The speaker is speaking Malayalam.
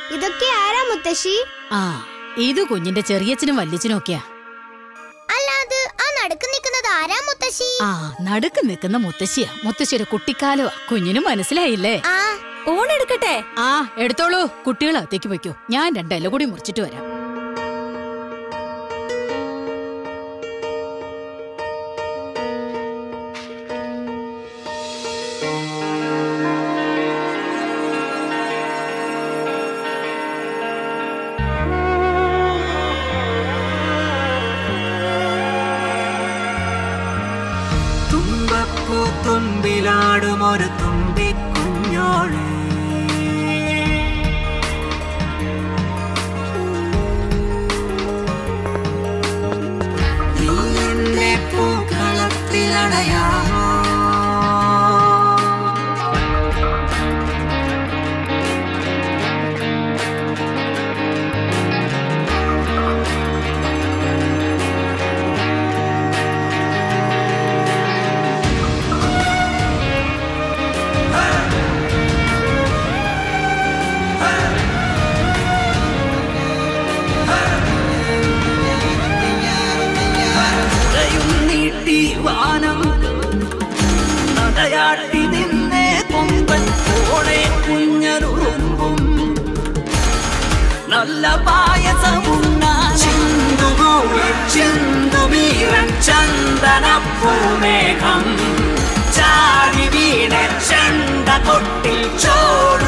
ഇതൊക്കെ ആരാ മുത്തശ്ശി ആ ഇത് കുഞ്ഞിന്റെ ചെറിയച്ഛനും വല്യച്ഛനും ഒക്കെയാ അല്ല അത് ആ നടുക്ക് നിൽക്കുന്നത് ആരാ മുത്തശ്ശി ആ നടുക്ക് നിൽക്കുന്ന മുത്തശ്ശിയാ മുത്തശ്ശിയുടെ കുട്ടിക്കാലമാ കുഞ്ഞിനും മനസ്സിലായില്ലേ ആ ഊണെടുക്കട്ടെ ആ എടുത്തോളൂ കുട്ടികൾ അകത്തേക്ക് വയ്ക്കൂ ഞാൻ രണ്ടില കൂടി മുറിച്ചിട്ട് വരാം തുമ്പപ്പൂ തുമ്പിലാടും ഒരു തുമ്പിക്കുഞ്ഞോളെ നീ എന്നെ പൂക്കളത്തിലടയാമോ കരയും നീട്ടി വാനം നടയാട്ടി നിന്നെ കൊമ്പൻ പോണെ കുഞ്ഞനുറുമ്പും നല്ല പായസമുണ്ണ ചിന്തുകൂടി ചിന്തുമീറൻ ചന്ദനപ്പൂമേഘം ചാടി വീണ ചണ്ട കൊട്ടിൽ ചോട്